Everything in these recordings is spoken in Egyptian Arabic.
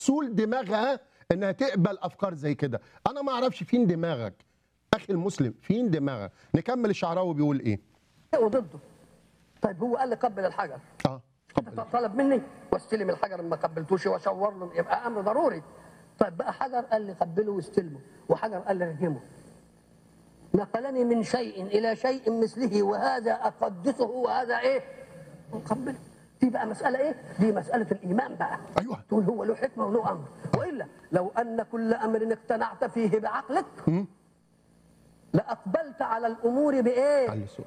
سول دماغها انها تقبل افكار زي كده انا ما اعرفش فين دماغك اخي المسلم فين دماغك نكمل الشعراوي بيقول ايه وضده طيب هو قال لي قبل الحجر اه قبل. طلب مني واستلم الحجر ما قبلتوش واشاور له يبقى امر ضروري طيب بقى حجر قال لي قبله واستلمه وحجر قال لي رجمه نقلني من شيء الى شيء مثله وهذا اقدسه وهذا ايه مقبله دي بقى مساله ايه دي مساله الايمان بقى أيوة. تقول هو له حكمه وله امر والا لو ان كل امر اقتنعت فيه بعقلك لاقبلت على الامور بايه علي الصوت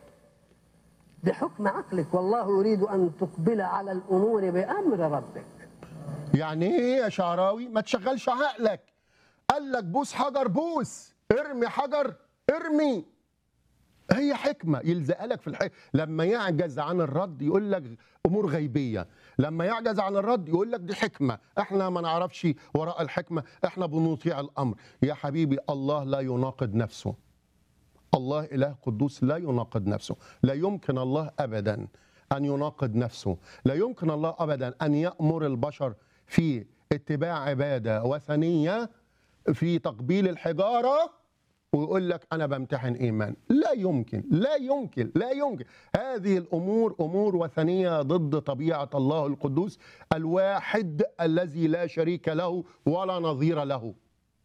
بحكم عقلك والله يريد أن تقبل على الأمور بأمر ربك يعني ايه يا شعراوي ما تشغلش عقلك قال لك بوس حجر بوس ارمي حجر ارمي هي حكمه يلزق لك في الحكمه لما يعجز عن الرد يقول لك امور غيبيه لما يعجز عن الرد يقول لك دي حكمه احنا ما نعرفش وراء الحكمه احنا بنطيع الامر يا حبيبي الله لا يناقض نفسه الله إله قدوس لا يناقض نفسه لا يمكن الله أبدا أن يناقض نفسه لا يمكن الله أبدا أن يأمر البشر في اتباع عبادة وثنية في تقبيل الحجارة ويقول لك أنا بمتحن إيمان لا يمكن لا يمكن لا يمكن هذه الأمور أمور وثنية ضد طبيعة الله القدوس الواحد الذي لا شريك له ولا نظير له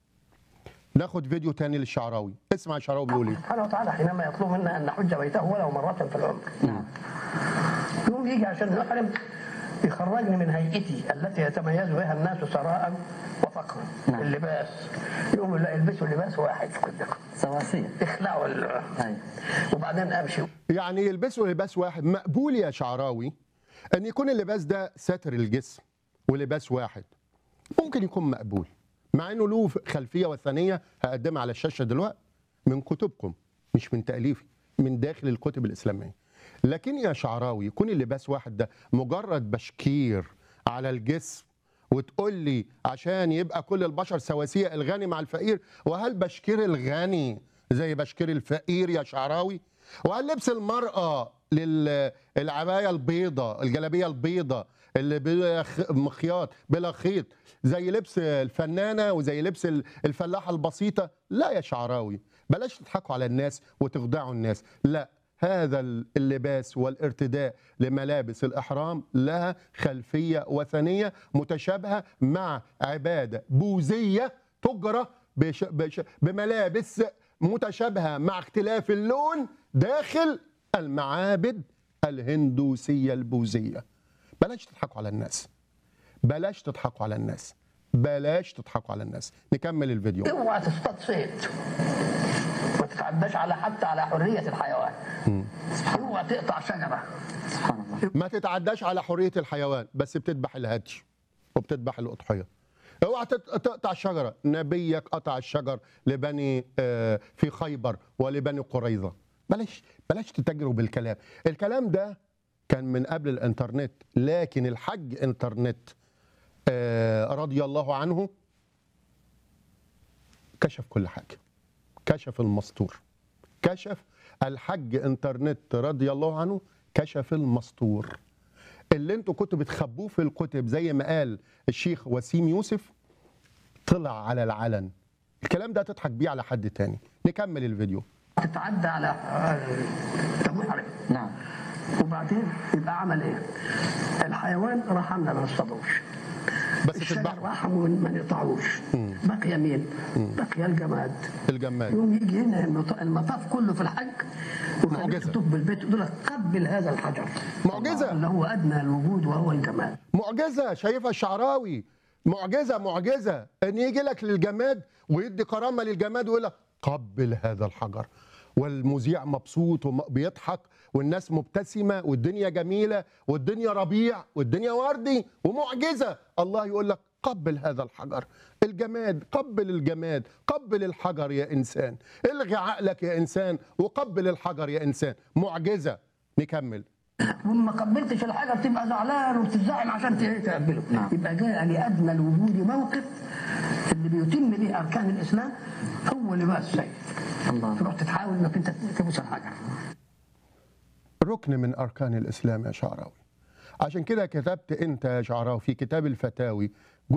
ناخد فيديو تاني للشعراوي اسمع الشعراوي بيقول ايه سبحانه وتعالى حينما يطلب منا أن نحج بيته ولو مرة في العمر نعم يوم يجي عشان نحرم يخرجني من هيئتي التي يتميز بها الناس ثراء وفقرا نعم. اللباس يقوم لا يلبسوا لباس واحد كلكم سواسية يخلعوا ال- أي وبعدين امشي يعني يلبسوا لباس واحد مقبول يا شعراوي ان يكون اللباس ده ساتر الجسم ولباس واحد ممكن يكون مقبول مع انه له خلفيه وثنيه هقدمها على الشاشه دلوقتي من كتبكم مش من تاليفي من داخل الكتب الاسلاميه لكن يا شعراوي يكون اللباس واحد ده مجرد بشكير على الجسم وتقول لي عشان يبقى كل البشر سواسية الغني مع الفقير وهل بشكير الغني زي بشكير الفقير يا شعراوي وهل لبس المرأة للعباية البيضة الجلابية البيضة اللي بلا خ- مخياط بلا خيط زي لبس الفنانة وزي لبس ال- الفلاحة البسيطة لا يا شعراوي بلاش تضحكوا على الناس وتخدعوا الناس لا هذا اللباس والارتداء لملابس الإحرام لها خلفية وثنية متشابهة مع عبادة بوذية تجرى بش بش بملابس متشابهة مع اختلاف اللون داخل المعابد الهندوسية البوذية بلاش تضحكوا على الناس بلاش تضحكوا على الناس بلاش تضحكوا على الناس نكمل الفيديو اوعى تصطاد صيد ما تتعداش على حتى على حريه الحيوان اوعى تقطع شجره سبحان الله ما تتعداش على حريه الحيوان بس بتذبح الهدي وبتذبح الاضحيه اوعى تت- تقطع الشجره نبيك قطع الشجر لبني آه، في خيبر ولبني قريظه بلاش بلاش تتاجروا بالكلام الكلام ده كان من قبل الانترنت لكن الحج انترنت آه، رضي الله عنه كشف كل حاجه كشف المستور كشف الحج انترنت رضي الله عنه كشف المستور اللي انتوا كنتوا بتخبوه في الكتب زي ما قال الشيخ وسيم يوسف طلع على العلن الكلام ده تضحك بيه على حد تاني نكمل الفيديو تتعدى على المحرم نعم وبعدين يبقى عمل ايه؟ الحيوان رحمنا ما نصطادوش بس الشجر تذبح رحموا ما نقطعوش بقي مين؟ بقي الجماد الجمال يوم يجي هنا المط- المطاف كله في الحج وخليك معجزة. تطوف بالبيت يقول لك قبل هذا الحجر معجزة. اللي هو ادنى الوجود وهو الجماد معجزه شايفها الشعراوي معجزه معجزه ان يجي لك للجماد ويدي كرامه للجماد ويقول لك قبل هذا الحجر والمذيع مبسوط وبيضحك والناس مبتسمه والدنيا جميله والدنيا ربيع والدنيا وردي ومعجزه الله يقول لك قبل هذا الحجر الجماد قبل الجماد قبل الحجر يا انسان الغي عقلك يا انسان وقبل الحجر يا انسان معجزه نكمل وما قبلتش الحجر تبقى زعلان وتزعل عشان ت- تقبله نعم. يبقى جاء لادنى الوجود موقف اللي بيتم به اركان الاسلام هو لباس السيد الله تروح تحاول انك انت تبوس الحجر ركن من اركان الاسلام يا شعراوي عشان كده كتبت انت يا شعراوي في كتاب الفتاوي